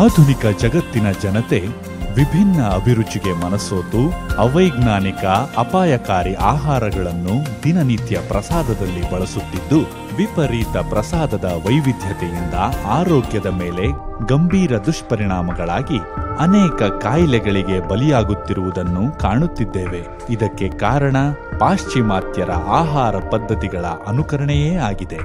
ಆಧುನಿಕ ಜಗತ್ತಿನ ಜನತೆ ವಿಭಿನ್ನ ಅಭಿರುಚಿಗೆ ಮನಸೋತು ಅವೈಜ್ಞಾನಿಕ ಅಪಾಯಕಾರಿ ಆಹಾರಗಳನ್ನು ದಿನನಿತ್ಯ ಪ್ರಸಾದದಲ್ಲಿ ಬಳಸುತ್ತಿದ್ದು ವಿಪರೀತ ಪ್ರಸಾದದ ವೈವಿಧ್ಯತೆಯಿಂದ ಆರೋಗ್ಯದ ಮೇಲೆ ಗಂಭೀರ ದುಷ್ಪರಿಣಾಮಗಳಾಗಿ ಅನೇಕ ಕಾಯಿಲೆಗಳಿಗೆ ಬಲಿಯಾಗುತ್ತಿರುವುದನ್ನು ಕಾಣುತ್ತಿದ್ದೇವೆ ಇದಕ್ಕೆ ಕಾರಣ ಪಾಶ್ಚಿಮಾತ್ಯರ ಆಹಾರ ಪದ್ಧತಿಗಳ ಅನುಕರಣೆಯೇ ಆಗಿದೆ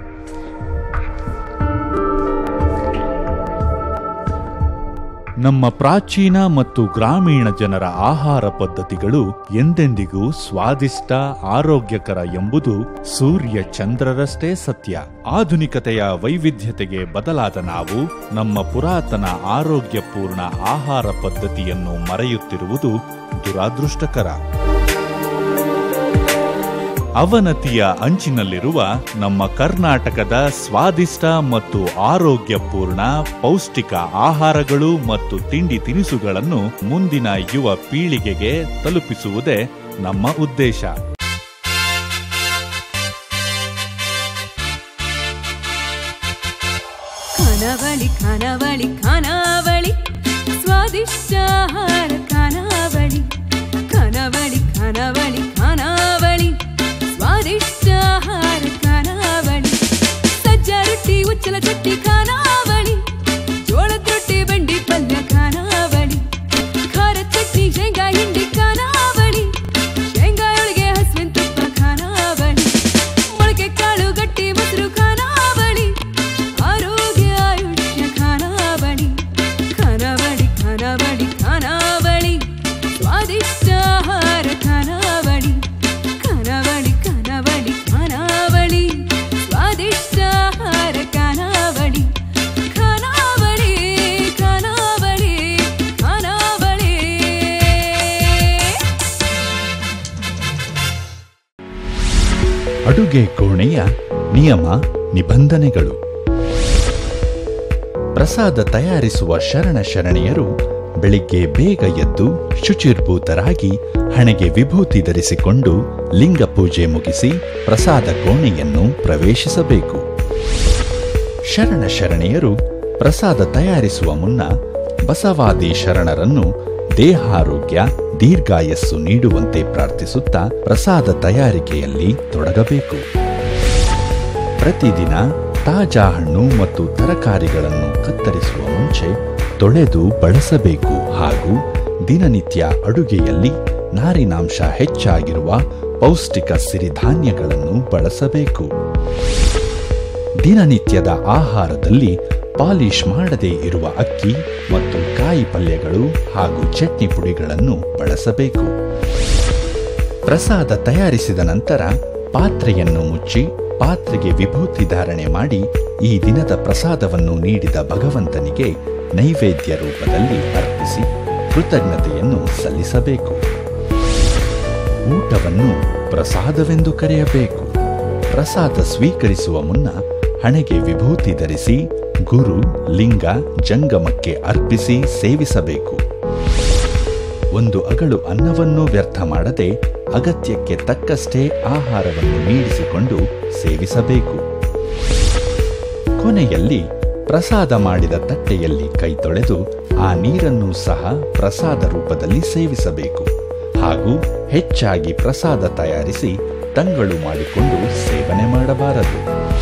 ನಮ್ಮ ಪ್ರಾಚೀನ ಮತ್ತು ಗ್ರಾಮೀಣ ಜನರ ಆಹಾರ ಪದ್ಧತಿಗಳು ಎಂದೆಂದಿಗೂ ಸ್ವಾದಿಷ್ಟ ಆರೋಗ್ಯಕರ ಎಂಬುದು ಸೂರ್ಯ ಚಂದ್ರರಷ್ಟೇ ಸತ್ಯ ಆಧುನಿಕತೆಯ ವೈವಿಧ್ಯತೆಗೆ ಬದಲಾದ ನಾವು ನಮ್ಮ ಪುರಾತನ ಆರೋಗ್ಯಪೂರ್ಣ ಆಹಾರ ಪದ್ಧತಿಯನ್ನು ಮರೆಯುತ್ತಿರುವುದು ದುರಾದೃಷ್ಟಕರ ಅವನತಿಯ ಅಂಚಿನಲ್ಲಿರುವ ನಮ್ಮ ಕರ್ನಾಟಕದ ಸ್ವಾದಿಷ್ಟ ಮತ್ತು ಆರೋಗ್ಯಪೂರ್ಣ ಪೌಷ್ಟಿಕ ಆಹಾರಗಳು ಮತ್ತು ತಿಂಡಿ ತಿನಿಸುಗಳನ್ನು ಮುಂದಿನ ಯುವ ಪೀಳಿಗೆಗೆ ತಲುಪಿಸುವುದೇ ನಮ್ಮ ಉದ್ದೇಶ ಖಾನಾವಳಿ ಖಾನಾವಳಿ ಖಾನಾವಳಿ ಸ್ವಾದಿಷ್ಟ ಆಹಾರ ಖಾನಾವಳಿ ಖಾನಾವಳಿ ಖಾನಾವಳಿ ಖಾನಾವಳಿ ಸ್ವಾದಿಷ್ಟ ಆಹಾರ ಖಾನಾವಳಿ ಸಜ್ಜ ರೊಟ್ಟಿ ಉಚ್ಚಲ ಚಟ್ನಿ ಖಾನಾವಳಿ ಜೋಳದ ರೊಟ್ಟಿ ಬಂಡಿ ಪಲ್ಯ ಖಾನಾವಳಿ ಖಾರ ಚಟ್ನಿ ಶೇಂಗಾ ಹಿಂಡಿ ಖಾನಾವಳಿ ಶೇಂಗಾ ಒಳಗೆ ಹಸುವಿನ ತುಪ್ಪ ಖಾನಾವಳಿ ಮೊಳಕೆ ಕಾಳು ಗಟ್ಟಿ ಮೊಸರು ಖಾನಾವಳಿ ಆರೋಗ್ಯ ಆಯುಷ್ಯ ಖಾನಾವಳಿ ಖಾನಾವಳಿ ಖಾನಾವಳಿ ಖಾನಾವಳಿ ಸ್ವಾದಿಷ್ಟ ಆಹಾರ ಖಾನಾವಳಿ ಖಾನಾವಳಿ ಖಾನಾವಳಿ ಖಾನಾವಳಿ ಸ್ವಾದಿಷ್ಟ ಆಹಾರ ಖಾನಾವಳಿ ಖಾನಾವಳಿ ಖಾನಾವಳಿ ಖಾನಾವಳಿ ಅಡುಗೆ ಕೋಣೆಯ ನಿಯಮ ನಿಬಂಧನೆಗಳು ಪ್ರಸಾದ ತಯಾರಿಸುವ ಶರಣ ಶರಣೆಯರು ಬೆಳಿಗ್ಗೆ ಬೇಗ ಎದ್ದು ಶುಚಿರ್ಭೂತರಾಗಿ ಹಣೆಗೆ ವಿಭೂತಿ ಧರಿಸಿಕೊಂಡು ಲಿಂಗ ಪೂಜೆ ಮುಗಿಸಿ ಪ್ರಸಾದ ಕೋಣೆಯನ್ನು ಪ್ರವೇಶಿಸಬೇಕು ಶರಣ ಶರಣೆಯರು ಪ್ರಸಾದ ತಯಾರಿಸುವ ಮುನ್ನ ಬಸವಾದಿ ಶರಣರನ್ನು ದೇಹಾರೋಗ್ಯ ದೀರ್ಘಾಯಸ್ಸು ನೀಡುವಂತೆ ಪ್ರಾರ್ಥಿಸುತ್ತಾ ಪ್ರಸಾದ ತಯಾರಿಕೆಯಲ್ಲಿ ತೊಡಗಬೇಕು ಪ್ರತಿದಿನ ತಾಜಾ ಹಣ್ಣು ಮತ್ತು ತರಕಾರಿಗಳನ್ನು ಕತ್ತರಿಸುವ ಮುಂಚೆ ತೊಳೆದು ಬಳಸಬೇಕು ಹಾಗೂ ದಿನನಿತ್ಯ ಅಡುಗೆಯಲ್ಲಿ ನಾರಿನಾಂಶ ಹೆಚ್ಚಾಗಿರುವ ಪೌಷ್ಟಿಕ ಸಿರಿಧಾನ್ಯಗಳನ್ನು ಬಳಸಬೇಕು ದಿನನಿತ್ಯದ ಆಹಾರದಲ್ಲಿ ಪಾಲಿಶ್ ಮಾಡದೇ ಇರುವ ಅಕ್ಕಿ ಮತ್ತು ಕಾಯಿ ಪಲ್ಯಗಳು ಹಾಗೂ ಚಟ್ನಿ ಪುಡಿಗಳನ್ನು ಬಳಸಬೇಕು ಪ್ರಸಾದ ತಯಾರಿಸಿದ ನಂತರ ಪಾತ್ರೆಯನ್ನು ಮುಚ್ಚಿ ಪಾತ್ರೆಗೆ ವಿಭೂತಿ ಧಾರಣೆ ಮಾಡಿ ಈ ದಿನದ ಪ್ರಸಾದವನ್ನು ನೀಡಿದ ಭಗವಂತನಿಗೆ ನೈವೇದ್ಯ ರೂಪದಲ್ಲಿ ಅರ್ಪಿಸಿ ಕೃತಜ್ಞತೆಯನ್ನು ಸಲ್ಲಿಸಬೇಕು ಊಟವನ್ನು ಪ್ರಸಾದವೆಂದು ಕರೆಯಬೇಕು ಪ್ರಸಾದ ಸ್ವೀಕರಿಸುವ ಮುನ್ನ ಹಣೆಗೆ ವಿಭೂತಿ ಧರಿಸಿ ಗುರು ಲಿಂಗ ಜಂಗಮಕ್ಕೆ ಅರ್ಪಿಸಿ ಸೇವಿಸಬೇಕು ಒಂದು ಅಗಳು ಅನ್ನವನ್ನು ವ್ಯರ್ಥ ಮಾಡದೆ ಅಗತ್ಯಕ್ಕೆ ತಕ್ಕಷ್ಟೇ ಆಹಾರವನ್ನು ನೀಡಿಸಿಕೊಂಡು ಸೇವಿಸಬೇಕು ಕೊನೆಯಲ್ಲಿ ಪ್ರಸಾದ ಮಾಡಿದ ತಟ್ಟೆಯಲ್ಲಿ ಕೈ ತೊಳೆದು ಆ ನೀರನ್ನು ಸಹ ಪ್ರಸಾದ ರೂಪದಲ್ಲಿ ಸೇವಿಸಬೇಕು ಹಾಗೂ ಹೆಚ್ಚಾಗಿ ಪ್ರಸಾದ ತಯಾರಿಸಿ ತಂಗಳು ಮಾಡಿಕೊಂಡು ಸೇವನೆ ಮಾಡಬಾರದು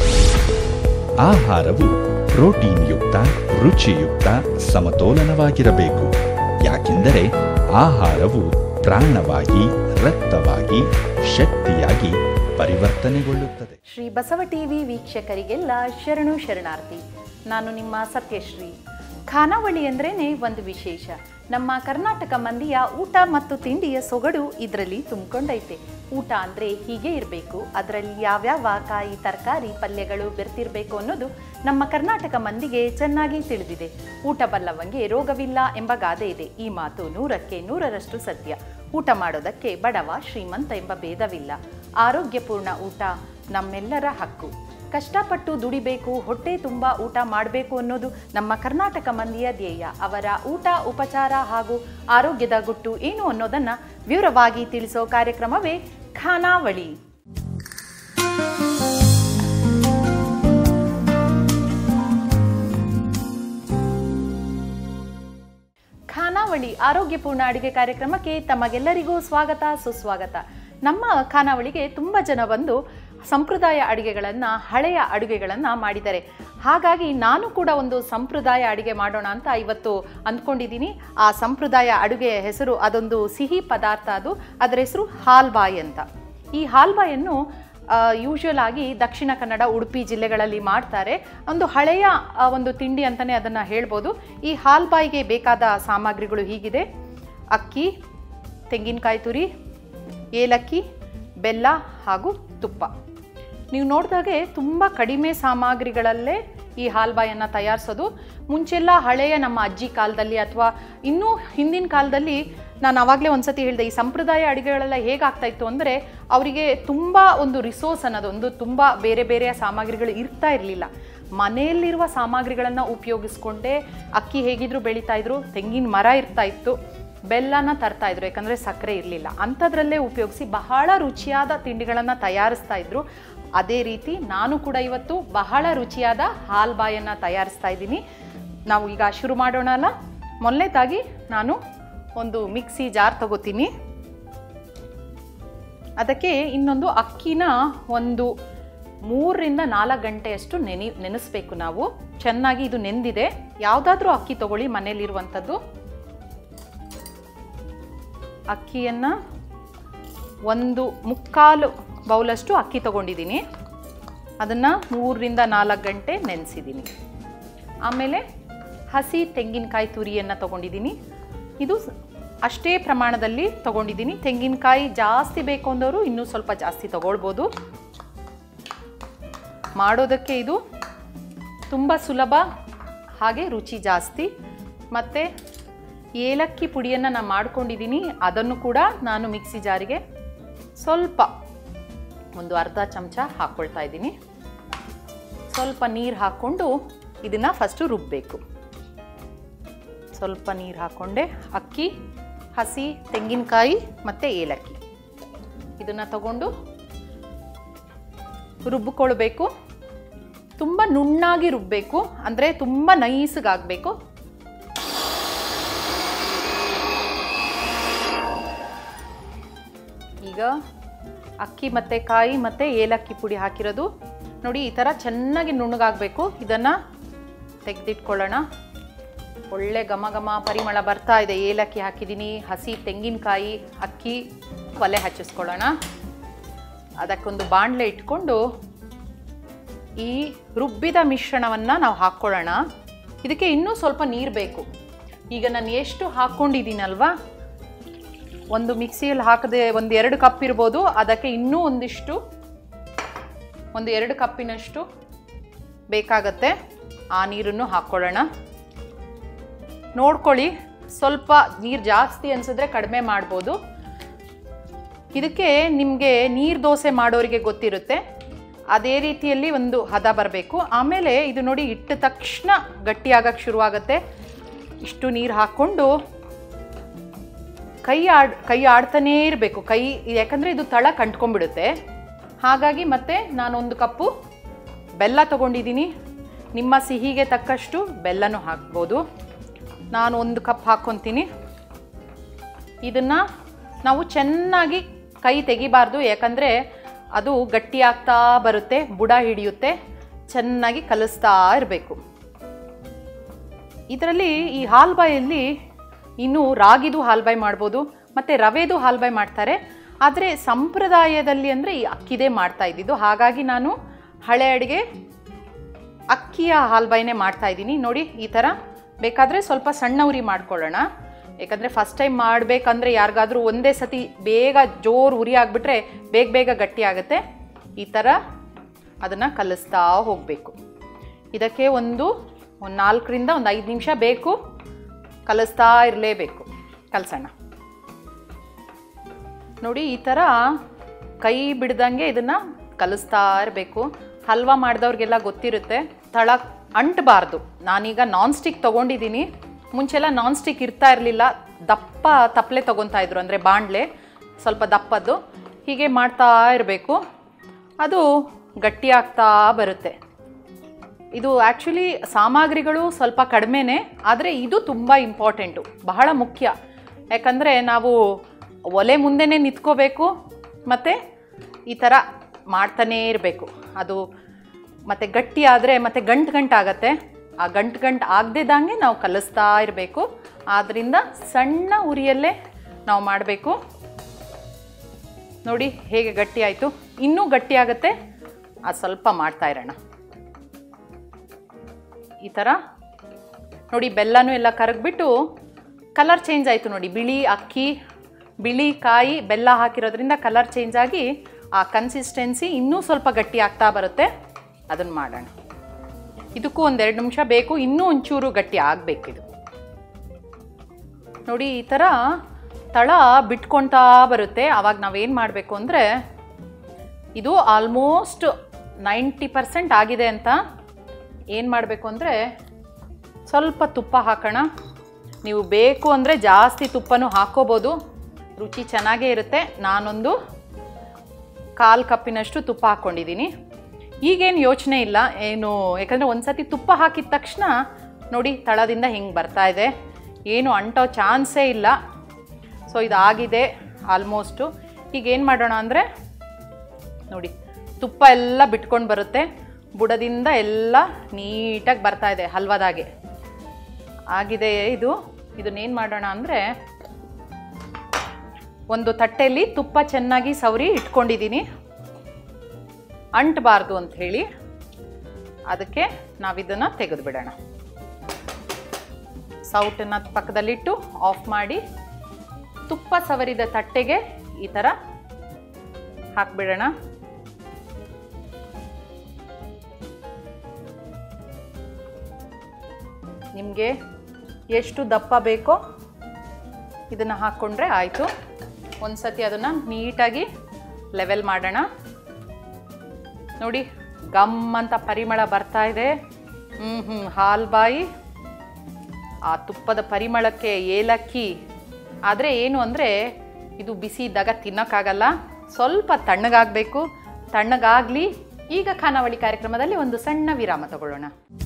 ಆಹಾರವು ಪ್ರೋಟೀನ್ ಯುಕ್ತ ರುಚಿಯುಕ್ತ ಸಮತೋಲನವಾಗಿರಬೇಕು ಯಾಕೆಂದರೆ ಆಹಾರವು ಪ್ರಾಣವಾಗಿ ರಕ್ತವಾಗಿ ಶಕ್ತಿಯಾಗಿ ಪರಿವರ್ತನೆಗೊಳ್ಳುತ್ತದೆ ಶ್ರೀ ಬಸವ ಟಿವಿ ವೀಕ್ಷಕರಿಗೆಲ್ಲ ಶರಣು ಶರಣಾರ್ಥಿ ನಾನು ನಿಮ್ಮ ಸತ್ಯಶ್ರೀ ಖಾನಾವಳಿ ಅಂದ್ರೇನೆ ಒಂದು ವಿಶೇಷ ನಮ್ಮ ಕರ್ನಾಟಕ ಮಂದಿಯ ಊಟ ಮತ್ತು ತಿಂಡಿಯ ಸೊಗಡು ಇದರಲ್ಲಿ ತುಂಬಿಕೊಂಡೈತೆ ಊಟ ಅಂದರೆ ಹೀಗೆ ಇರಬೇಕು ಅದರಲ್ಲಿ ಯಾವ್ಯಾವ ಕಾಯಿ ತರಕಾರಿ ಪಲ್ಯಗಳು ಬೆರ್ತಿರ್ಬೇಕು ಅನ್ನೋದು ನಮ್ಮ ಕರ್ನಾಟಕ ಮಂದಿಗೆ ಚೆನ್ನಾಗಿ ತಿಳಿದಿದೆ ಊಟ ಬಲ್ಲವಂಗೆ ರೋಗವಿಲ್ಲ ಎಂಬ ಗಾದೆ ಇದೆ ಈ ಮಾತು ನೂರಕ್ಕೆ ನೂರರಷ್ಟು ಸತ್ಯ ಊಟ ಮಾಡೋದಕ್ಕೆ ಬಡವ ಶ್ರೀಮಂತ ಎಂಬ ಭೇದವಿಲ್ಲ ಆರೋಗ್ಯಪೂರ್ಣ ಊಟ ನಮ್ಮೆಲ್ಲರ ಹಕ್ಕು ಕಷ್ಟಪಟ್ಟು ದುಡಿಬೇಕು ಹೊಟ್ಟೆ ತುಂಬ ಊಟ ಮಾಡಬೇಕು ಅನ್ನೋದು ನಮ್ಮ ಕರ್ನಾಟಕ ಮಂದಿಯ ಧ್ಯೇಯ ಅವರ ಊಟ ಉಪಚಾರ ಹಾಗೂ ಆರೋಗ್ಯದ ಗುಟ್ಟು ಏನು ಅನ್ನೋದನ್ನ ವಿವರವಾಗಿ ತಿಳಿಸೋ ಕಾರ್ಯಕ್ರಮವೇ ಖಾನಾವಳಿ ಖಾನಾವಳಿ ಆರೋಗ್ಯಪೂರ್ಣ ಅಡಿಗೆ ಕಾರ್ಯಕ್ರಮಕ್ಕೆ ತಮಗೆಲ್ಲರಿಗೂ ಸ್ವಾಗತ ಸುಸ್ವಾಗತ ನಮ್ಮ ಖಾನಾವಳಿಗೆ ತುಂಬ ಜನ ಬಂದು ಸಂಪ್ರದಾಯ ಅಡುಗೆಗಳನ್ನು ಹಳೆಯ ಅಡುಗೆಗಳನ್ನು ಮಾಡಿದ್ದಾರೆ ಹಾಗಾಗಿ ನಾನು ಕೂಡ ಒಂದು ಸಂಪ್ರದಾಯ ಅಡುಗೆ ಮಾಡೋಣ ಅಂತ ಇವತ್ತು ಅಂದ್ಕೊಂಡಿದ್ದೀನಿ ಆ ಸಂಪ್ರದಾಯ ಅಡುಗೆಯ ಹೆಸರು ಅದೊಂದು ಸಿಹಿ ಪದಾರ್ಥ ಅದು ಅದರ ಹೆಸರು ಹಾಲ್ಬಾಯಿ ಅಂತ ಈ ಹಾಲ್ಬಾಯನ್ನು ಯೂಶುವಲ್ ಆಗಿ ದಕ್ಷಿಣ ಕನ್ನಡ ಉಡುಪಿ ಜಿಲ್ಲೆಗಳಲ್ಲಿ ಮಾಡ್ತಾರೆ ಒಂದು ಹಳೆಯ ಆ, ಒಂದು ತಿಂಡಿ ಅಂತಲೇ ಅದನ್ನು ಹೇಳ್ಬೋದು ಈ ಹಾಲ್ಬಾಯಿಗೆ ಬೇಕಾದ ಸಾಮಗ್ರಿಗಳು ಹೀಗಿದೆ ಅಕ್ಕಿ ತೆಂಗಿನಕಾಯಿ ತುರಿ ಏಲಕ್ಕಿ ಬೆಲ್ಲ ಹಾಗೂ ತುಪ್ಪ ನೀವು ನೋಡಿದಾಗೆ ತುಂಬ ಕಡಿಮೆ ಸಾಮಗ್ರಿಗಳಲ್ಲೇ ಈ ಹಾಲ್ಬಾಯನ್ನು ತಯಾರಿಸೋದು ಮುಂಚೆಲ್ಲ ಹಳೆಯ ನಮ್ಮ ಅಜ್ಜಿ ಕಾಲದಲ್ಲಿ ಅಥವಾ ಇನ್ನೂ ಹಿಂದಿನ ಕಾಲದಲ್ಲಿ ನಾನು ಆವಾಗಲೇ ಒಂದ್ಸತಿ ಹೇಳಿದೆ ಈ ಸಂಪ್ರದಾಯ ಅಡುಗೆಗಳೆಲ್ಲ ಹೇಗಾಗ್ತಾ ಇತ್ತು ಅಂದರೆ ಅವರಿಗೆ ತುಂಬ ಒಂದು ರಿಸೋರ್ಸ್ ಅನ್ನೋದು ಒಂದು ತುಂಬ ಬೇರೆ ಬೇರೆಯ ಸಾಮಗ್ರಿಗಳು ಇರ್ತಾ ಇರಲಿಲ್ಲ ಮನೆಯಲ್ಲಿರುವ ಸಾಮಗ್ರಿಗಳನ್ನು ಉಪಯೋಗಿಸ್ಕೊಂಡೇ ಅಕ್ಕಿ ಹೇಗಿದ್ರು ಬೆಳೀತಾ ಇದ್ರು ತೆಂಗಿನ ಮರ ಇರ್ತಾ ಇತ್ತು ಬೆಲ್ಲನ ತರ್ತಾ ಇದ್ರು ಯಾಕಂದರೆ ಸಕ್ಕರೆ ಇರಲಿಲ್ಲ ಅಂಥದ್ರಲ್ಲೇ ಉಪಯೋಗಿಸಿ ಬಹಳ ರುಚಿಯಾದ ತಿಂಡಿಗಳನ್ನು ತಯಾರಿಸ್ತಾ ಇದ್ರು ಅದೇ ರೀತಿ ನಾನು ಕೂಡ ಇವತ್ತು ಬಹಳ ರುಚಿಯಾದ ಹಾಲ್ಬಾಯನ್ನು ತಯಾರಿಸ್ತಾ ಇದ್ದೀನಿ ನಾವು ಈಗ ಶುರು ಮಾಡೋಣ ಅಲ್ಲ ಮೊದಲನೇದಾಗಿ ನಾನು ಒಂದು ಮಿಕ್ಸಿ ಜಾರ್ ತಗೋತೀನಿ ಅದಕ್ಕೆ ಇನ್ನೊಂದು ಅಕ್ಕಿನ ಒಂದು ಮೂರರಿಂದ ನಾಲ್ಕು ಗಂಟೆಯಷ್ಟು ನೆನೆ ನೆನೆಸ್ಬೇಕು ನಾವು ಚೆನ್ನಾಗಿ ಇದು ನೆಂದಿದೆ ಯಾವುದಾದ್ರೂ ಅಕ್ಕಿ ತಗೊಳ್ಳಿ ಮನೇಲಿರುವಂಥದ್ದು ಅಕ್ಕಿಯನ್ನು ಒಂದು ಮುಕ್ಕಾಲು ಬೌಲಷ್ಟು ಅಕ್ಕಿ ತಗೊಂಡಿದ್ದೀನಿ ಅದನ್ನು ಮೂರರಿಂದ ನಾಲ್ಕು ಗಂಟೆ ನೆನೆಸಿದ್ದೀನಿ ಆಮೇಲೆ ಹಸಿ ತೆಂಗಿನಕಾಯಿ ತುರಿಯನ್ನು ತಗೊಂಡಿದ್ದೀನಿ ಇದು ಸ್- ಅಷ್ಟೇ ಪ್ರಮಾಣದಲ್ಲಿ ತಗೊಂಡಿದ್ದೀನಿ ತೆಂಗಿನಕಾಯಿ ಜಾಸ್ತಿ ಬೇಕು ಅಂದವರು ಇನ್ನೂ ಸ್ವಲ್ಪ ಜಾಸ್ತಿ ತಗೊಳ್ಬೋದು ಮಾಡೋದಕ್ಕೆ ಇದು ತುಂಬ ಸುಲಭ ಹಾಗೆ ರುಚಿ ಜಾಸ್ತಿ ಮತ್ತು ಏಲಕ್ಕಿ ಪುಡಿಯನ್ನು ನಾನು ಮಾಡ್ಕೊಂಡಿದ್ದೀನಿ ಅದನ್ನು ಕೂಡ ನಾನು ಮಿಕ್ಸಿ ಜಾರಿಗೆ ಸ್ವಲ್ಪ ಒಂದು ಅರ್ಧ ಚಮಚ ಹಾಕ್ಕೊಳ್ತಾ ಇದ್ದೀನಿ ಸ್ವಲ್ಪ ನೀರು ಹಾಕ್ಕೊಂಡು ಇದನ್ನು ಫಸ್ಟು ರುಬ್ಬಬೇಕು ಸ್ವಲ್ಪ ನೀರು ಹಾಕ್ಕೊಂಡೆ ಅಕ್ಕಿ ಹಸಿ ತೆಂಗಿನಕಾಯಿ ಮತ್ತು ಏಲಕ್ಕಿ ಇದನ್ನು ತಗೊಂಡು ರುಬ್ಬಿಕೊಳ್ಬೇಕು ತುಂಬ ನುಣ್ಣಾಗಿ ರುಬ್ಬಬೇಕು ಅಂದರೆ ತುಂಬ ನೈಸ್ಗಾಗಬೇಕು ಈಗ ಅಕ್ಕಿ ಮತ್ತು ಕಾಯಿ ಮತ್ತು ಏಲಕ್ಕಿ ಪುಡಿ ಹಾಕಿರೋದು ನೋಡಿ ಈ ಥರ ಚೆನ್ನಾಗಿ ನುಣ್ಣಗಾಗಬೇಕು ಇದನ್ನು ತೆಗೆದಿಟ್ಕೊಳ್ಳೋಣ ಒಳ್ಳೆ ಘಮ ಘಮ ಪರಿಮಳ ಬರ್ತಾ ಇದೆ ಏಲಕ್ಕಿ ಹಾಕಿದ್ದೀನಿ ಹಸಿ ತೆಂಗಿನಕಾಯಿ ಅಕ್ಕಿ ಒಲೆ ಹಚ್ಚಿಸ್ಕೊಳ್ಳೋಣ ಅದಕ್ಕೊಂದು ಬಾಣಲೆ ಇಟ್ಕೊಂಡು ಈ ರುಬ್ಬಿದ ಮಿಶ್ರಣವನ್ನು ನಾವು ಹಾಕ್ಕೊಳ್ಳೋಣ ಇದಕ್ಕೆ ಇನ್ನೂ ಸ್ವಲ್ಪ ನೀರು ಬೇಕು ಈಗ ನಾನು ಎಷ್ಟು ಹಾಕ್ಕೊಂಡಿದ್ದೀನಲ್ವಾ ಒಂದು ಮಿಕ್ಸಿಯಲ್ಲಿ ಹಾಕದೆ ಒಂದು ಎರಡು ಕಪ್ ಇರ್ಬೋದು ಅದಕ್ಕೆ ಇನ್ನೂ ಒಂದಿಷ್ಟು ಒಂದು ಎರಡು ಕಪ್ಪಿನಷ್ಟು ಬೇಕಾಗತ್ತೆ ಆ ನೀರನ್ನು ಹಾಕ್ಕೊಳ್ಳೋಣ ನೋಡ್ಕೊಳ್ಳಿ ಸ್ವಲ್ಪ ನೀರು ಜಾಸ್ತಿ ಅನಿಸಿದ್ರೆ ಕಡಿಮೆ ಮಾಡ್ಬೋದು ಇದಕ್ಕೆ ನಿಮಗೆ ನೀರು ದೋಸೆ ಮಾಡೋರಿಗೆ ಗೊತ್ತಿರುತ್ತೆ ಅದೇ ರೀತಿಯಲ್ಲಿ ಒಂದು ಹದ ಬರಬೇಕು ಆಮೇಲೆ ಇದು ನೋಡಿ ಇಟ್ಟ ತಕ್ಷಣ ಗಟ್ಟಿಯಾಗಕ್ಕೆ ಶುರುವಾಗುತ್ತೆ ಇಷ್ಟು ನೀರು ಹಾಕ್ಕೊಂಡು ಕೈ ಆಡ್ ಕೈ ಆಡ್ತಾನೇ ಇರಬೇಕು ಕೈ ಯಾಕಂದರೆ ಇದು ತಳ ಕಂಟ್ಕೊಂಡ್ಬಿಡುತ್ತೆ ಹಾಗಾಗಿ ಮತ್ತೆ ನಾನೊಂದು ಕಪ್ಪು ಬೆಲ್ಲ ತಗೊಂಡಿದ್ದೀನಿ ನಿಮ್ಮ ಸಿಹಿಗೆ ತಕ್ಕಷ್ಟು ಬೆಲ್ಲನೂ ಹಾಕ್ಬೋದು ನಾನು ಒಂದು ಕಪ್ ಹಾಕ್ಕೊತೀನಿ ಇದನ್ನು ನಾವು ಚೆನ್ನಾಗಿ ಕೈ ತೆಗಿಬಾರ್ದು ಯಾಕಂದರೆ ಅದು ಗಟ್ಟಿಯಾಗ್ತಾ ಬರುತ್ತೆ ಬುಡ ಹಿಡಿಯುತ್ತೆ ಚೆನ್ನಾಗಿ ಕಲಿಸ್ತಾ ಇರಬೇಕು ಇದರಲ್ಲಿ ಈ ಹಾಲ್ಬಾಯಲ್ಲಿ ಇನ್ನು ರಾಗಿದು ಹಾಲ್ಬಾಯಿ ಮಾಡ್ಬೋದು ಮತ್ತು ರವೆದು ಹಾಲ್ಬಾಯಿ ಮಾಡ್ತಾರೆ ಆದರೆ ಸಂಪ್ರದಾಯದಲ್ಲಿ ಅಂದರೆ ಈ ಅಕ್ಕಿದೇ ಮಾಡ್ತಾ ಇದ್ದಿದ್ದು ಹಾಗಾಗಿ ನಾನು ಹಳೆ ಅಡುಗೆ ಅಕ್ಕಿಯ ಹಾಲ್ಬಾಯಿನೇ ಮಾಡ್ತಾ ಇದ್ದೀನಿ ನೋಡಿ ಈ ಥರ ಬೇಕಾದರೆ ಸ್ವಲ್ಪ ಸಣ್ಣ ಉರಿ ಮಾಡ್ಕೊಳ್ಳೋಣ ಯಾಕಂದರೆ ಫಸ್ಟ್ ಟೈಮ್ ಮಾಡಬೇಕಂದ್ರೆ ಯಾರಿಗಾದ್ರೂ ಒಂದೇ ಸತಿ ಬೇಗ ಜೋರು ಉರಿ ಆಗಿಬಿಟ್ರೆ ಬೇಗ ಬೇಗ ಗಟ್ಟಿ ಆಗುತ್ತೆ ಈ ಥರ ಅದನ್ನು ಕಲಿಸ್ತಾ ಹೋಗಬೇಕು ಇದಕ್ಕೆ ಒಂದು ಒಂದು ನಾಲ್ಕರಿಂದ ಒಂದು ಐದು ನಿಮಿಷ ಬೇಕು ಕಲಿಸ್ತಾ ಇರಲೇಬೇಕು ಕಲಸೋಣ ನೋಡಿ ಈ ಥರ ಕೈ ಬಿಡ್ದಂಗೆ ಇದನ್ನು ಕಲಿಸ್ತಾ ಇರಬೇಕು ಹಲ್ವಾ ಮಾಡಿದವ್ರಿಗೆಲ್ಲ ಗೊತ್ತಿರುತ್ತೆ ತಳ ಅಂಟಬಾರ್ದು ನಾನೀಗ ನಾನ್ ಸ್ಟಿಕ್ ತೊಗೊಂಡಿದ್ದೀನಿ ಮುಂಚೆಲ್ಲ ನಾನ್ ಸ್ಟಿಕ್ ಇರ್ತಾ ಇರಲಿಲ್ಲ ದಪ್ಪ ತಪ್ಪಲೆ ತೊಗೊತಾ ಇದ್ರು ಅಂದರೆ ಬಾಣಲೆ ಸ್ವಲ್ಪ ದಪ್ಪದ್ದು ಹೀಗೆ ಮಾಡ್ತಾ ಇರಬೇಕು ಅದು ಗಟ್ಟಿಯಾಗ್ತಾ ಬರುತ್ತೆ ಇದು ಆ್ಯಕ್ಚುಲಿ ಸಾಮಗ್ರಿಗಳು ಸ್ವಲ್ಪ ಕಡಿಮೆನೇ ಆದರೆ ಇದು ತುಂಬ ಇಂಪಾರ್ಟೆಂಟು ಬಹಳ ಮುಖ್ಯ ಯಾಕಂದರೆ ನಾವು ಒಲೆ ಮುಂದೆನೇ ನಿಂತ್ಕೋಬೇಕು ಮತ್ತು ಈ ಥರ ಮಾಡ್ತಾನೇ ಇರಬೇಕು ಅದು ಮತ್ತು ಗಟ್ಟಿ ಆದರೆ ಮತ್ತು ಗಂಟು ಗಂಟು ಆಗತ್ತೆ ಆ ಗಂಟು ಗಂಟು ಆಗದೇದಂಗೆ ನಾವು ಕಲಿಸ್ತಾ ಇರಬೇಕು ಆದ್ದರಿಂದ ಸಣ್ಣ ಉರಿಯಲ್ಲೇ ನಾವು ಮಾಡಬೇಕು ನೋಡಿ ಹೇಗೆ ಗಟ್ಟಿ ಆಯಿತು ಇನ್ನೂ ಗಟ್ಟಿ ಆಗುತ್ತೆ ಅದು ಸ್ವಲ್ಪ ಮಾಡ್ತಾ ಇರೋಣ ಈ ಥರ ನೋಡಿ ಬೆಲ್ಲನೂ ಎಲ್ಲ ಕರಗ್ಬಿಟ್ಟು ಕಲರ್ ಚೇಂಜ್ ಆಯಿತು ನೋಡಿ ಬಿಳಿ ಅಕ್ಕಿ ಬಿಳಿ ಕಾಯಿ ಬೆಲ್ಲ ಹಾಕಿರೋದ್ರಿಂದ ಕಲರ್ ಚೇಂಜ್ ಆಗಿ ಆ ಕನ್ಸಿಸ್ಟೆನ್ಸಿ ಇನ್ನೂ ಸ್ವಲ್ಪ ಗಟ್ಟಿ ಆಗ್ತಾ ಬರುತ್ತೆ ಅದನ್ನು ಮಾಡೋಣ ಇದಕ್ಕೂ ಒಂದೆರಡು ನಿಮಿಷ ಬೇಕು ಇನ್ನೂ ಒಂಚೂರು ಗಟ್ಟಿ ಆಗಬೇಕಿದು ನೋಡಿ ಈ ಥರ ತಳ ಬಿಟ್ಕೊಳ್ತಾ ಬರುತ್ತೆ ಆವಾಗ ನಾವೇನು ಮಾಡಬೇಕು ಅಂದರೆ ಇದು ಆಲ್ಮೋಸ್ಟ್ ನೈಂಟಿ ಪರ್ಸೆಂಟ್ ಆಗಿದೆ ಅಂತ ಏನು ಮಾಡಬೇಕು ಅಂದರೆ ಸ್ವಲ್ಪ ತುಪ್ಪ ಹಾಕೋಣ ನೀವು ಬೇಕು ಅಂದರೆ ಜಾಸ್ತಿ ತುಪ್ಪನೂ ಹಾಕೋಬೋದು ರುಚಿ ಚೆನ್ನಾಗೇ ಇರುತ್ತೆ ನಾನೊಂದು ಕಾಲು ಕಪ್ಪಿನಷ್ಟು ತುಪ್ಪ ಹಾಕ್ಕೊಂಡಿದ್ದೀನಿ ಈಗೇನು ಯೋಚನೆ ಇಲ್ಲ ಏನು ಯಾಕಂದರೆ ಒಂದು ಸತಿ ತುಪ್ಪ ಹಾಕಿದ ತಕ್ಷಣ ನೋಡಿ ತಳದಿಂದ ಹಿಂಗೆ ಬರ್ತಾ ಇದೆ ಏನು ಅಂಟೋ ಚಾನ್ಸೇ ಇಲ್ಲ ಸೊ ಇದಾಗಿದೆ ಆಲ್ಮೋಸ್ಟು ಈಗ ಏನು ಮಾಡೋಣ ಅಂದರೆ ನೋಡಿ ತುಪ್ಪ ಎಲ್ಲ ಬಿಟ್ಕೊಂಡು ಬರುತ್ತೆ ಬುಡದಿಂದ ಎಲ್ಲ ನೀಟಾಗಿ ಬರ್ತಾ ಇದೆ ಹಲ್ವಾದಾಗೆ ಆಗಿದೆ ಇದು ಇದನ್ನೇನು ಮಾಡೋಣ ಅಂದರೆ ಒಂದು ತಟ್ಟೆಯಲ್ಲಿ ತುಪ್ಪ ಚೆನ್ನಾಗಿ ಸವರಿ ಇಟ್ಕೊಂಡಿದ್ದೀನಿ ಅಂಟಬಾರ್ದು ಅಂತ ಹೇಳಿ ಅದಕ್ಕೆ ನಾವಿದನ್ನು ತೆಗೆದು ಬಿಡೋಣ ಸೌಟನ್ನ ಪಕ್ಕದಲ್ಲಿಟ್ಟು ಆಫ್ ಮಾಡಿ ತುಪ್ಪ ಸವರಿದ ತಟ್ಟೆಗೆ ಈ ಥರ ಹಾಕ್ಬಿಡೋಣ ನಿಮಗೆ ಎಷ್ಟು ದಪ್ಪ ಬೇಕೋ ಇದನ್ನು ಹಾಕ್ಕೊಂಡ್ರೆ ಆಯಿತು ಒಂದು ಸತಿ ಅದನ್ನು ನೀಟಾಗಿ ಲೆವೆಲ್ ಮಾಡೋಣ ನೋಡಿ ಗಮ್ ಅಂತ ಪರಿಮಳ ಬರ್ತಾ ಇದೆ ಹ್ಞೂ ಹ್ಞೂ ಹಾಲು ಬಾಯಿ ಆ ತುಪ್ಪದ ಪರಿಮಳಕ್ಕೆ ಏಲಕ್ಕಿ ಆದರೆ ಏನು ಅಂದರೆ ಇದು ಬಿಸಿ ಇದ್ದಾಗ ತಿನ್ನೋಕ್ಕಾಗಲ್ಲ ಸ್ವಲ್ಪ ತಣ್ಣಗಾಗಬೇಕು ತಣ್ಣಗಾಗಲಿ ಈಗ ಖಾನಾವಳಿ ಕಾರ್ಯಕ್ರಮದಲ್ಲಿ ಒಂದು ಸಣ್ಣ ವಿರಾಮ ತಗೊಳ್ಳೋಣ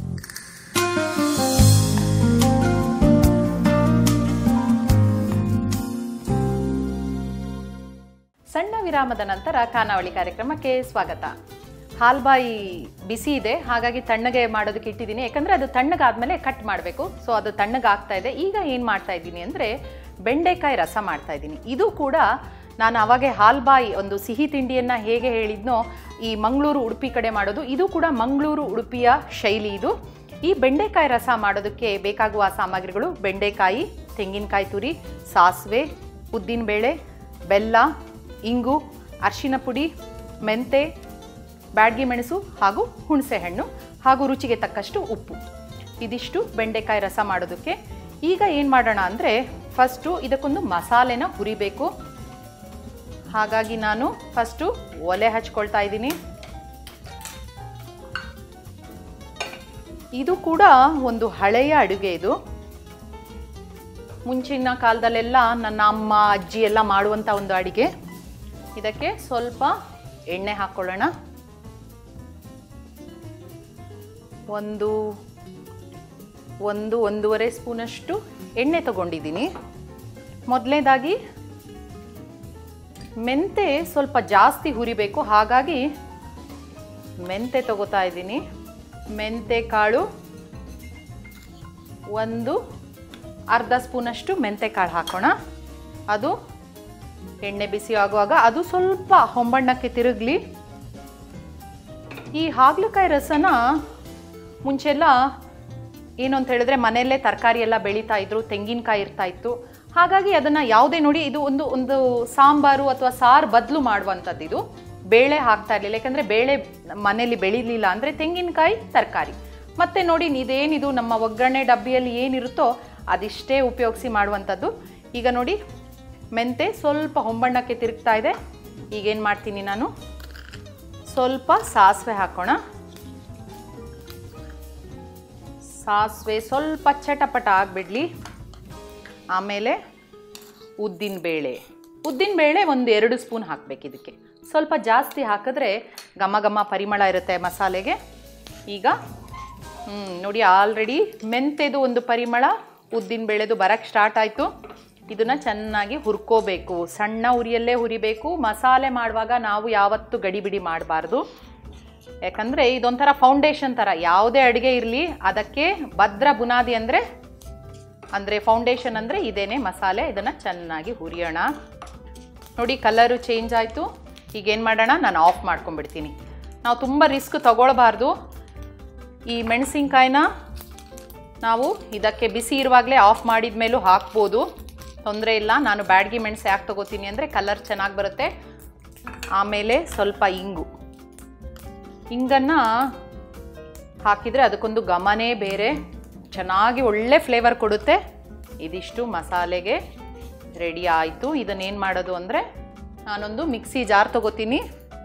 ಸಣ್ಣ ವಿರಾಮದ ನಂತರ ಖಾನಾವಳಿ ಕಾರ್ಯಕ್ರಮಕ್ಕೆ ಸ್ವಾಗತ ಹಾಲ್ಬಾಯಿ ಬಿಸಿ ಇದೆ ಹಾಗಾಗಿ ತಣ್ಣಗೆ ಮಾಡೋದಕ್ಕೆ ಇಟ್ಟಿದ್ದೀನಿ ಯಾಕಂದರೆ ಅದು ತಣ್ಣಗಾದ್ಮೇಲೆ ಕಟ್ ಮಾಡಬೇಕು ಸೊ ಅದು ತಣ್ಣಗಾಗ್ತಾ ಇದೆ ಈಗ ಏನು ಮಾಡ್ತಾ ಇದ್ದೀನಿ ಅಂದರೆ ಬೆಂಡೆಕಾಯಿ ರಸ ಮಾಡ್ತಾ ಇದ್ದೀನಿ ಇದು ಕೂಡ ನಾನು ಅವಾಗೆ ಹಾಲ್ಬಾಯಿ ಒಂದು ಸಿಹಿ ತಿಂಡಿಯನ್ನು ಹೇಗೆ ಹೇಳಿದ್ನೋ ಈ ಮಂಗಳೂರು ಉಡುಪಿ ಕಡೆ ಮಾಡೋದು ಇದು ಕೂಡ ಮಂಗಳೂರು ಉಡುಪಿಯ ಶೈಲಿ ಇದು ಈ ಬೆಂಡೆಕಾಯಿ ರಸ ಮಾಡೋದಕ್ಕೆ ಬೇಕಾಗುವ ಸಾಮಗ್ರಿಗಳು ಬೆಂಡೆಕಾಯಿ ತೆಂಗಿನಕಾಯಿ ತುರಿ ಸಾಸಿವೆ ಉದ್ದಿನಬೇಳೆ ಬೆಲ್ಲ ಇಂಗು ಅರಿಶಿನ ಪುಡಿ ಮೆಂತೆ ಬ್ಯಾಡಗಿ ಮೆಣಸು ಹಾಗೂ ಹುಣಸೆ ಹಣ್ಣು ಹಾಗೂ ರುಚಿಗೆ ತಕ್ಕಷ್ಟು ಉಪ್ಪು ಇದಿಷ್ಟು ಬೆಂಡೆಕಾಯಿ ರಸ ಮಾಡೋದಕ್ಕೆ ಈಗ ಏನು ಮಾಡೋಣ ಅಂದರೆ ಫಸ್ಟು ಇದಕ್ಕೊಂದು ಮಸಾಲೆನ ಹುರಿಬೇಕು ಹಾಗಾಗಿ ನಾನು ಫಸ್ಟು ಒಲೆ ಹಚ್ಕೊಳ್ತಾ ಇದ್ದೀನಿ ಇದು ಕೂಡ ಒಂದು ಹಳೆಯ ಅಡುಗೆ ಇದು ಮುಂಚಿನ ಕಾಲದಲ್ಲೆಲ್ಲ ನನ್ನ ಅಮ್ಮ ಅಜ್ಜಿ ಎಲ್ಲ ಮಾಡುವಂಥ ಒಂದು ಅಡಿಗೆ ಇದಕ್ಕೆ ಸ್ವಲ್ಪ ಎಣ್ಣೆ ಹಾಕ್ಕೊಳ್ಳೋಣ ಒಂದು ಒಂದು ಒಂದೂವರೆ ಸ್ಪೂನಷ್ಟು ಎಣ್ಣೆ ತಗೊಂಡಿದ್ದೀನಿ ಮೊದಲನೇದಾಗಿ ಮೆಂತೆ ಸ್ವಲ್ಪ ಜಾಸ್ತಿ ಹುರಿಬೇಕು ಹಾಗಾಗಿ ಮೆಂತೆ ತಗೋತಾ ಇದ್ದೀನಿ ಮೆಂತೆ ಕಾಳು ಒಂದು ಅರ್ಧ ಸ್ಪೂನಷ್ಟು ಮೆಂತೆ ಕಾಳು ಹಾಕೋಣ ಅದು ಎಣ್ಣೆ ಬಿಸಿ ಆಗುವಾಗ ಅದು ಸ್ವಲ್ಪ ಹೊಂಬಣ್ಣಕ್ಕೆ ತಿರುಗಲಿ ಈ ಹಾಗಲಕಾಯಿ ರಸನ ಮುಂಚೆಲ್ಲ ಏನು ಅಂತ ಹೇಳಿದ್ರೆ ಮನೆಯಲ್ಲೇ ತರಕಾರಿ ಎಲ್ಲ ಬೆಳೀತಾ ಇದ್ರು ತೆಂಗಿನಕಾಯಿ ಇರ್ತಾ ಇತ್ತು ಹಾಗಾಗಿ ಅದನ್ನು ಯಾವುದೇ ನೋಡಿ ಇದು ಒಂದು ಒಂದು ಸಾಂಬಾರು ಅಥವಾ ಸಾರು ಬದಲು ಮಾಡುವಂಥದ್ದು ಇದು ಬೇಳೆ ಹಾಕ್ತಾ ಇರಲಿಲ್ಲ ಯಾಕಂದರೆ ಬೇಳೆ ಮನೆಯಲ್ಲಿ ಬೆಳೀಲಿಲ್ಲ ಅಂದರೆ ತೆಂಗಿನಕಾಯಿ ತರಕಾರಿ ಮತ್ತು ನೋಡಿ ಇದೇನಿದು ನಮ್ಮ ಒಗ್ಗರಣೆ ಡಬ್ಬಿಯಲ್ಲಿ ಏನಿರುತ್ತೋ ಅದಿಷ್ಟೇ ಉಪಯೋಗಿಸಿ ಮಾಡುವಂಥದ್ದು ಈಗ ನೋಡಿ ಮೆಂತೆ ಸ್ವಲ್ಪ ಹೊಂಬಣ್ಣಕ್ಕೆ ತಿರುಗ್ತಾ ಇದೆ ಈಗೇನು ಮಾಡ್ತೀನಿ ನಾನು ಸ್ವಲ್ಪ ಸಾಸಿವೆ ಹಾಕೋಣ ಸಾಸಿವೆ ಸ್ವಲ್ಪ ಚಟಪಟ ಆಗಿಬಿಡ್ಲಿ ಆಮೇಲೆ ಉದ್ದಿನ ಬೇಳೆ ಉದ್ದಿನ ಬೇಳೆ ಒಂದು ಎರಡು ಸ್ಪೂನ್ ಹಾಕಬೇಕು ಇದಕ್ಕೆ ಸ್ವಲ್ಪ ಜಾಸ್ತಿ ಹಾಕಿದ್ರೆ ಘಮ ಘಮ ಪರಿಮಳ ಇರುತ್ತೆ ಮಸಾಲೆಗೆ ಈಗ ಹ್ಮ್, ನೋಡಿ ಆಲ್ರೆಡಿ ಮೆಂತೆದು ಒಂದು ಪರಿಮಳ ಉದ್ದಿನ ಬೇಳೆದು ಬರಕ್ಕೆ ಸ್ಟಾರ್ಟ್ ಆಯಿತು ಇದನ್ನ ಚೆನ್ನಾಗಿ ಹುರ್ಕೋಬೇಕು ಸಣ್ಣ ಉರಿಯಲ್ಲೇ ಹುರಿಬೇಕು ಮಸಾಲೆ ಮಾಡುವಾಗ ನಾವು ಯಾವತ್ತೂ ಗಡಿಬಿಡಿ ಮಾಡಬಾರ್ದು ಯಾಕಂದರೆ ಇದೊಂಥರ ಫೌಂಡೇಶನ್ ಥರ ಯಾವುದೇ ಅಡುಗೆ ಇರಲಿ ಅದಕ್ಕೆ ಭದ್ರ ಬುನಾದಿ ಅಂದರೆ ಅಂದರೆ ಫೌಂಡೇಶನ್ ಅಂದರೆ ಇದೇನೆ ಮಸಾಲೆ ಇದನ್ನು ಚೆನ್ನಾಗಿ ಹುರಿಯೋಣ ನೋಡಿ ಕಲರು ಚೇಂಜ್ ಆಯಿತು ಈಗ ಏನು ಮಾಡೋಣ ನಾನು ಆಫ್ ಮಾಡ್ಕೊಂಡ್ಬಿಡ್ತೀನಿ ನಾವು ತುಂಬ ರಿಸ್ಕ್ ತಗೊಳ್ಬಾರ್ದು ಈ ಮೆಣಸಿನ್ಕಾಯಿನ ನಾವು ಇದಕ್ಕೆ ಬಿಸಿ ಇರುವಾಗಲೇ ಆಫ್ ಮಾಡಿದ ಮೇಲೂ ಹಾಕ್ಬೋದು ತೊಂದರೆ ಇಲ್ಲ ನಾನು ಬ್ಯಾಡ್ಗಿ ಮೆಣಸು ಯಾಕೆ ತಗೋತೀನಿ ಅಂದರೆ ಕಲರ್ ಚೆನ್ನಾಗಿ ಬರುತ್ತೆ ಆಮೇಲೆ ಸ್ವಲ್ಪ ಇಂಗು ಇಂಗನ್ನು ಹಾಕಿದರೆ ಅದಕ್ಕೊಂದು ಘಮನೇ ಬೇರೆ ಚೆನ್ನಾಗಿ ಒಳ್ಳೆ ಫ್ಲೇವರ್ ಕೊಡುತ್ತೆ ಇದಿಷ್ಟು ಮಸಾಲೆಗೆ ರೆಡಿ ಆಯಿತು ಇದನ್ನೇನು ಮಾಡೋದು ಅಂದರೆ ನಾನೊಂದು ಮಿಕ್ಸಿ ಜಾರ್ ತಗೋತೀನಿ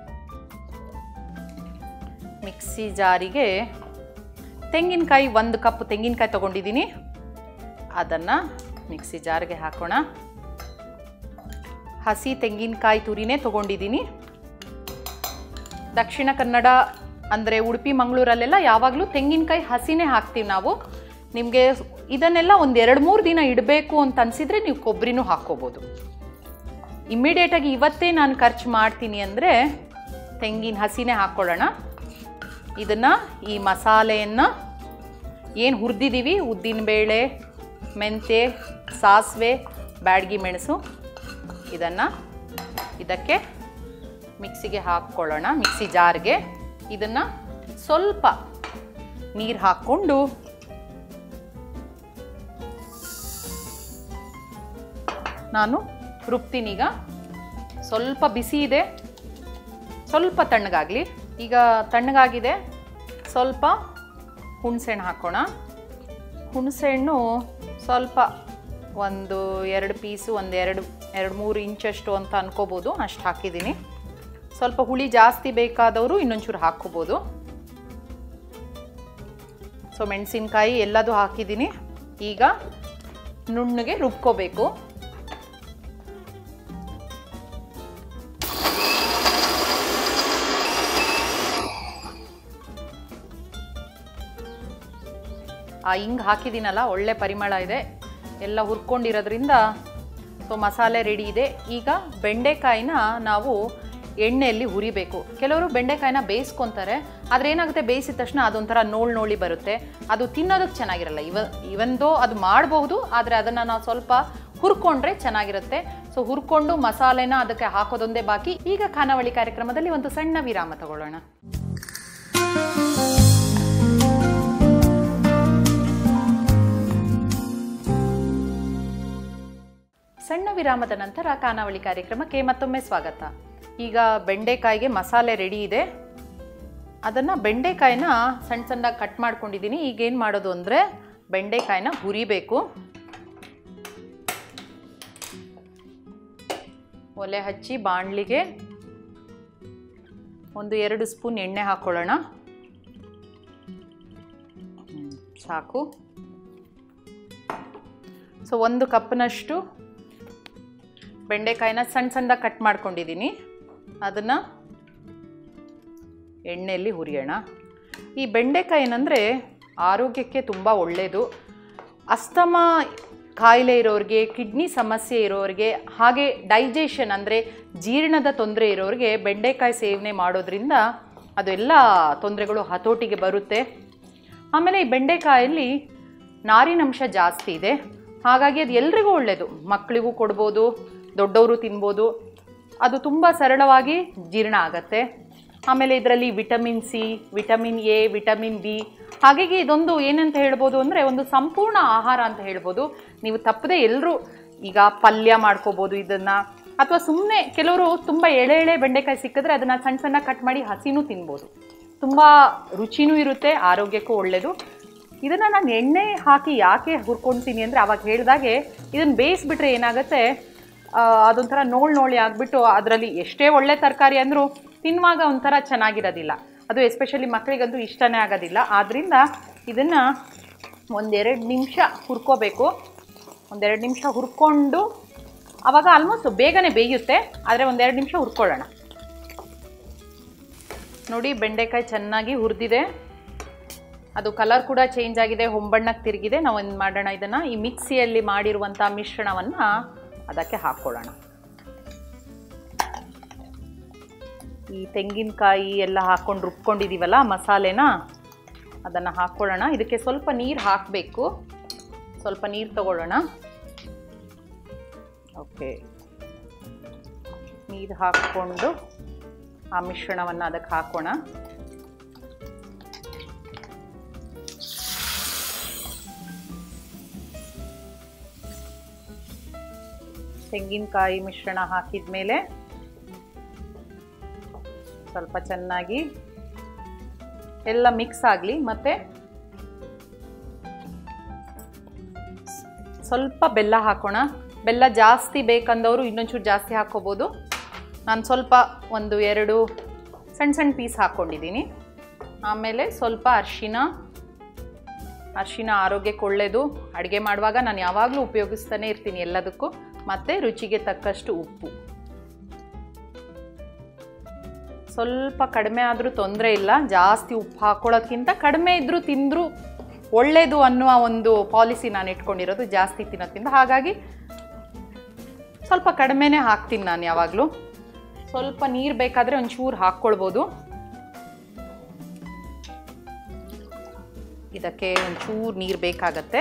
ಮಿಕ್ಸಿ ಜಾರಿಗೆ ತೆಂಗಿನಕಾಯಿ ಒಂದು ಕಪ್ ತೆಂಗಿನಕಾಯಿ ತೊಗೊಂಡಿದ್ದೀನಿ ಅದನ್ನು ಮಿಕ್ಸಿ ಜಾರ್ಗೆ ಹಾಕೋಣ ಹಸಿ ತೆಂಗಿನಕಾಯಿ ತುರಿನೇ ತೊಗೊಂಡಿದ್ದೀನಿ ದಕ್ಷಿಣ ಕನ್ನಡ ಅಂದರೆ ಉಡುಪಿ ಮಂಗಳೂರಲ್ಲೆಲ್ಲ ಯಾವಾಗಲೂ ತೆಂಗಿನಕಾಯಿ ಹಸಿನೇ ಹಾಕ್ತೀವಿ ನಾವು ನಿಮಗೆ ಇದನ್ನೆಲ್ಲ ಒಂದು ಎರಡು ಮೂರು ದಿನ ಇಡಬೇಕು ಅಂತ ಅನಿಸಿದರೆ ನೀವು ಕೊಬ್ಬರಿನೂ ಹಾಕ್ಕೋಬೋದು ಇಮ್ಮಿಡಿಯೇಟಾಗಿ ಇವತ್ತೇ ನಾನು ಖರ್ಚು ಮಾಡ್ತೀನಿ ಅಂದರೆ ತೆಂಗಿನ ಹಸಿನೇ ಹಾಕ್ಕೊಳ್ಳೋಣ ಇದನ್ನು ಈ ಮಸಾಲೆಯನ್ನು ಏನು ಹುರಿದಿದ್ದೀವಿ ಉದ್ದಿನಬೇಳೆ ಮೆಂತ್ಯ ಸಾಸಿವೆ ಬ್ಯಾಡಗಿ ಮೆಣಸು ಇದನ್ನು ಇದಕ್ಕೆ ಮಿಕ್ಸಿಗೆ ಹಾಕ್ಕೊಳ್ಳೋಣ ಮಿಕ್ಸಿ ಜಾರ್ಗೆ ಇದನ್ನು ಸ್ವಲ್ಪ ನೀರು ಹಾಕ್ಕೊಂಡು ನಾನು ರುಬ್ತೀನೀಗ ಸ್ವಲ್ಪ ಬಿಸಿ ಇದೆ ಸ್ವಲ್ಪ ತಣ್ಣಗಾಗಲಿ ಈಗ ತಣ್ಣಗಾಗಿದೆ ಸ್ವಲ್ಪ ಹುಣಸೆಹಣ್ಣು ಹಾಕೋಣ ಹುಣಸೆಹಣ್ಣು ಸ್ವಲ್ಪ ಒಂದು ಎರಡು ಪೀಸು ಒಂದು ಎರಡು ಎರಡು ಮೂರು ಇಂಚಷ್ಟು ಅಂತ ಅನ್ಕೋಬೋದು ಅಷ್ಟು ಹಾಕಿದ್ದೀನಿ ಸ್ವಲ್ಪ ಹುಳಿ ಜಾಸ್ತಿ ಬೇಕಾದವರು ಇನ್ನೊಂಚೂರು ಹಾಕ್ಕೋಬೋದು ಸೊ ಮೆಣಸಿನ್ಕಾಯಿ ಎಲ್ಲದೂ ಹಾಕಿದ್ದೀನಿ ಈಗ ನುಣ್ಣಗೆ ರುಬ್ಕೋಬೇಕು ಆ ಹಿಂಗೆ ಹಾಕಿದ್ದೀನಲ್ಲ ಒಳ್ಳೆ ಪರಿಮಳ ಇದೆ ಎಲ್ಲ ಹುರ್ಕೊಂಡಿರೋದ್ರಿಂದ ಸೊ ಮಸಾಲೆ ರೆಡಿ ಇದೆ ಈಗ ಬೆಂಡೆಕಾಯಿನ ನಾವು ಎಣ್ಣೆಯಲ್ಲಿ ಹುರಿಬೇಕು ಕೆಲವರು ಬೆಂಡೆಕಾಯಿನ ಬೇಯಿಸ್ಕೊತಾರೆ ಆದರೆ ಏನಾಗುತ್ತೆ ಬೇಯಿಸಿದ ತಕ್ಷಣ ಅದೊಂಥರ ನೋಳು ನೋಳಿ ಬರುತ್ತೆ ಅದು ತಿನ್ನೋದಕ್ಕೆ ಚೆನ್ನಾಗಿರಲ್ಲ ಇವ ಇವಂದೋ ಅದು ಮಾಡಬಹುದು ಆದರೆ ಅದನ್ನು ನಾವು ಸ್ವಲ್ಪ ಹುರ್ಕೊಂಡ್ರೆ ಚೆನ್ನಾಗಿರುತ್ತೆ ಸೊ ಹುರ್ಕೊಂಡು ಮಸಾಲೆನ ಅದಕ್ಕೆ ಹಾಕೋದೊಂದೇ ಬಾಕಿ ಈಗ ಖಾನಾವಳಿ ಕಾರ್ಯಕ್ರಮದಲ್ಲಿ ಒಂದು ಸಣ್ಣ ವಿರಾಮ ತಗೊಳ್ಳೋಣ ಸಣ್ಣ ವಿರಾಮದ ನಂತರ ಖಾನಾವಳಿ ಕಾರ್ಯಕ್ರಮಕ್ಕೆ ಮತ್ತೊಮ್ಮೆ ಸ್ವಾಗತ ಈಗ ಬೆಂಡೆಕಾಯಿಗೆ ಮಸಾಲೆ ರೆಡಿ ಇದೆ ಅದನ್ನು ಬೆಂಡೆಕಾಯಿನ ಸಣ್ಣ ಸಣ್ಣದಾಗಿ ಕಟ್ ಮಾಡ್ಕೊಂಡಿದ್ದೀನಿ ಈಗ ಏನು ಮಾಡೋದು ಅಂದರೆ ಬೆಂಡೆಕಾಯಿನ ಹುರಿಬೇಕು ಒಲೆ ಹಚ್ಚಿ ಬಾಣಲಿಗೆ ಒಂದು ಎರಡು ಸ್ಪೂನ್ ಎಣ್ಣೆ ಹಾಕ್ಕೊಳ್ಳೋಣ ಹ್ಮ್, ಸಾಕು ಸೊ ಒಂದು ಕಪ್ನಷ್ಟು ಬೆಂಡೆಕಾಯಿನ ಸಣ್ಣ ಸಣ್ಣದಾಗಿ ಕಟ್ ಮಾಡ್ಕೊಂಡಿದ್ದೀನಿ ಅದನ್ನು ಎಣ್ಣೆಯಲ್ಲಿ ಹುರಿಯೋಣ ಈ ಬೆಂಡೆಕಾಯಿ ಏನಂದರೆ ಆರೋಗ್ಯಕ್ಕೆ ತುಂಬ ಒಳ್ಳೆಯದು ಅಸ್ತಮ ಕಾಯಿಲೆ ಇರೋರಿಗೆ ಕಿಡ್ನಿ ಸಮಸ್ಯೆ ಇರೋರಿಗೆ ಹಾಗೆ ಡೈಜೆಷನ್ ಅಂದರೆ ಜೀರ್ಣದ ತೊಂದರೆ ಇರೋರಿಗೆ ಬೆಂಡೆಕಾಯಿ ಸೇವನೆ ಮಾಡೋದ್ರಿಂದ ಅದೆಲ್ಲ ತೊಂದರೆಗಳು ಹತೋಟಿಗೆ ಬರುತ್ತೆ ಆಮೇಲೆ ಈ ಬೆಂಡೆಕಾಯಲ್ಲಿ ನಾರಿನಂಶ ಜಾಸ್ತಿ ಇದೆ ಹಾಗಾಗಿ ಅದು ಎಲ್ರಿಗೂ ಒಳ್ಳೆಯದು ಮಕ್ಕಳಿಗೂ ಕೊಡ್ಬೋದು ದೊಡ್ಡವರು ತಿನ್ಬೋದು ಅದು ತುಂಬ ಸರಳವಾಗಿ ಜೀರ್ಣ ಆಗತ್ತೆ ಆಮೇಲೆ ಇದರಲ್ಲಿ vitamin C vitamin A vitamin B ಹಾಗಾಗಿ ಇದೊಂದು ಏನಂತ ಹೇಳ್ಬೋದು ಅಂದರೆ ಒಂದು ಸಂಪೂರ್ಣ ಆಹಾರ ಅಂತ ಹೇಳ್ಬೋದು ನೀವು ತಪ್ಪದೆ ಎಲ್ಲರೂ ಈಗ ಪಲ್ಯ ಮಾಡ್ಕೋಬೋದು ಇದನ್ನು ಅಥವಾ ಸುಮ್ಮನೆ ಕೆಲವರು ತುಂಬ ಎಳೆ ಎಳೆ ಬೆಂಡೆಕಾಯಿ ಸಿಕ್ಕಿದ್ರೆ ಅದನ್ನು ಸಣ್ಣ ಸಣ್ಣ ಕಟ್ ಮಾಡಿ ಹಸಿನೂ ತಿನ್ಬೋದು ತುಂಬ ರುಚಿನೂ ಇರುತ್ತೆ ಆರೋಗ್ಯಕ್ಕೂ ಒಳ್ಳೆಯದು ಇದನ್ನು ನಾನು ಎಣ್ಣೆ ಹಾಕಿ ಯಾಕೆ ಹುರ್ಕೊಳ್ತೀನಿ ಅಂದರೆ ಅವಾಗ ಹೇಳಿದಾಗೆ ಇದನ್ನು ಬೇಯಿಸ್ಬಿಟ್ರೆ ಏನಾಗುತ್ತೆ ಆ, ಅದೊಂಥರ ನೋಳು ನೋಳಿ ಆಗಿಬಿಟ್ಟು ಅದರಲ್ಲಿ ಎಷ್ಟೇ ಒಳ್ಳೆ ತರಕಾರಿ ಅಂದರೂ ತಿನ್ನುವಾಗ ಒಂಥರ ಚೆನ್ನಾಗಿರೋದಿಲ್ಲ ಅದು ಎಸ್ಪೆಷಲಿ ಮಕ್ಕಳಿಗಂತೂ ಇಷ್ಟನೇ ಆಗೋದಿಲ್ಲ ಆದ್ದರಿಂದ ಇದನ್ನು ಒಂದೆರಡು ನಿಮಿಷ ಹುರ್ಕೋಬೇಕು ಒಂದೆರಡು ನಿಮಿಷ ಹುರ್ಕೊಂಡು ಆವಾಗ ಆಲ್ಮೋಸ್ಟ್ ಬೇಗನೆ ಬೇಯುತ್ತೆ ಆದರೆ ಒಂದೆರಡು ನಿಮಿಷ ಹುರ್ಕೊಳ್ಳೋಣ ನೋಡಿ ಬೆಂಡೆಕಾಯಿ ಚೆನ್ನಾಗಿ ಹುರಿದಿದೆ ಅದು ಕಲರ್ ಕೂಡ ಚೇಂಜ್ ಆಗಿದೆ ಹೊಂಬಣ್ಣಕ್ಕೆ ತಿರುಗಿದೆ ನಾವು ಒಂದು ಮಾಡೋಣ ಇದನ್ನು ಈ ಮಿಕ್ಸಿಯಲ್ಲಿ ಮಾಡಿರುವಂಥ ಮಿಶ್ರಣವನ್ನು ಅದಕ್ಕೆ ಹಾಕ್ಕೊಳ್ಳೋಣ ಈ ತೆಂಗಿನಕಾಯಿ ಎಲ್ಲ ಹಾಕ್ಕೊಂಡು ರುಬ್ಕೊಂಡಿದ್ದೀವಲ್ಲ ಮಸಾಲೆನ ಅದನ್ನು ಹಾಕ್ಕೊಳ್ಳೋಣ ಇದಕ್ಕೆ ಸ್ವಲ್ಪ ನೀರು ಹಾಕಬೇಕು ಸ್ವಲ್ಪ ನೀರು ತಗೊಳ್ಳೋಣ ಓಕೆ ನೀರು ಹಾಕ್ಕೊಂಡು ಆ ಮಿಶ್ರಣವನ್ನು ಅದಕ್ಕೆ ಹಾಕೋಣ ತೆಂಗಿನಕಾಯಿ ಮಿಶ್ರಣ ಹಾಕಿದ ಮೇಲೆ ಸ್ವಲ್ಪ ಚೆನ್ನಾಗಿ ಎಲ್ಲ ಮಿಕ್ಸ್ ಆಗಲಿ ಮತ್ತು ಸ್ವಲ್ಪ ಬೆಲ್ಲ ಹಾಕೋಣ ಬೆಲ್ಲ ಜಾಸ್ತಿ ಬೇಕಂದವರು ಇನ್ನೊಂಚೂರು ಜಾಸ್ತಿ ಹಾಕ್ಕೋಬೋದು ನಾನು ಸ್ವಲ್ಪ ಒಂದು ಎರಡು ಸಣ್ಣ ಸಣ್ಣ ಪೀಸ್ ಹಾಕ್ಕೊಂಡಿದ್ದೀನಿ ಆಮೇಲೆ ಸ್ವಲ್ಪ ಅರಿಶಿನ ಅರಿಶಿನ ಆರೋಗ್ಯಕ್ಕೆ ಒಳ್ಳೆಯದು ಅಡುಗೆ ಮಾಡುವಾಗ ನಾನು ಯಾವಾಗಲೂ ಉಪಯೋಗಿಸ್ತಾನೆ ಇರ್ತೀನಿ ಎಲ್ಲದಕ್ಕೂ ಮತ್ತು ರುಚಿಗೆ ತಕ್ಕಷ್ಟು ಉಪ್ಪು ಸ್ವಲ್ಪ ಕಡಿಮೆ ಆದರೂ ತೊಂದರೆ ಇಲ್ಲ ಜಾಸ್ತಿ ಉಪ್ಪು ಹಾಕ್ಕೊಳ್ಳೋದ್ಕಿಂತ ಕಡಿಮೆ ಇದ್ದರೂ ತಿಂದರೂ ಒಳ್ಳೆಯದು ಅನ್ನುವ ಒಂದು ಪಾಲಿಸಿ ನಾನು ಇಟ್ಕೊಂಡಿರೋದು ಜಾಸ್ತಿ ತಿನ್ನೋದ್ಕಿಂತ ಹಾಗಾಗಿ ಸ್ವಲ್ಪ ಕಡಿಮೆನೇ ಹಾಕ್ತೀನಿ ನಾನು ಯಾವಾಗಲೂ ಸ್ವಲ್ಪ ನೀರು ಬೇಕಾದರೆ ಒಂಚೂರು ಹಾಕ್ಕೊಳ್ಬೋದು ಇದಕ್ಕೆ ಒಂಚೂರು ನೀರು ಬೇಕಾಗತ್ತೆ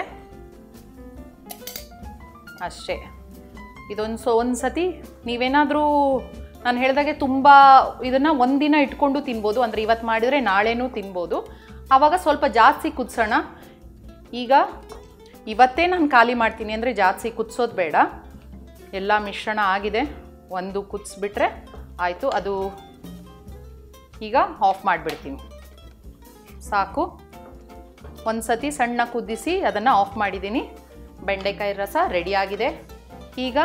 ಅಷ್ಟೇ ಇದೊಂದು ಸೊ ಒಂದು ಸತಿ ನೀವೇನಾದರೂ ನಾನು ಹೇಳಿದಾಗೆ ತುಂಬ ಇದನ್ನು ಒಂದಿನ ಇಟ್ಕೊಂಡು ತಿನ್ಬೋದು ಅಂದರೆ ಇವತ್ತು ಮಾಡಿದರೆ ನಾಳೆನೂ ತಿನ್ಬೋದು ಆವಾಗ ಸ್ವಲ್ಪ ಜಾಸ್ತಿ ಕುದಿಸೋಣ ಈಗ ಇವತ್ತೇ ನಾನು ಖಾಲಿ ಮಾಡ್ತೀನಿ ಅಂದರೆ ಜಾಸ್ತಿ ಕುದಿಸೋದು ಬೇಡ ಎಲ್ಲ ಮಿಶ್ರಣ ಆಗಿದೆ ಒಂದು ಕುದಿಸ್ಬಿಟ್ರೆ ಆಯಿತು ಅದು ಈಗ ಆಫ್ ಮಾಡಿಬಿಡ್ತೀನಿ ಸಾಕು ಒಂದು ಸತಿ ಸಣ್ಣ ಕುದಿಸಿ ಅದನ್ನು ಆಫ್ ಮಾಡಿದ್ದೀನಿ ಬೆಂಡೆಕಾಯಿ ರಸ ರೆಡಿಯಾಗಿದೆ ಈಗ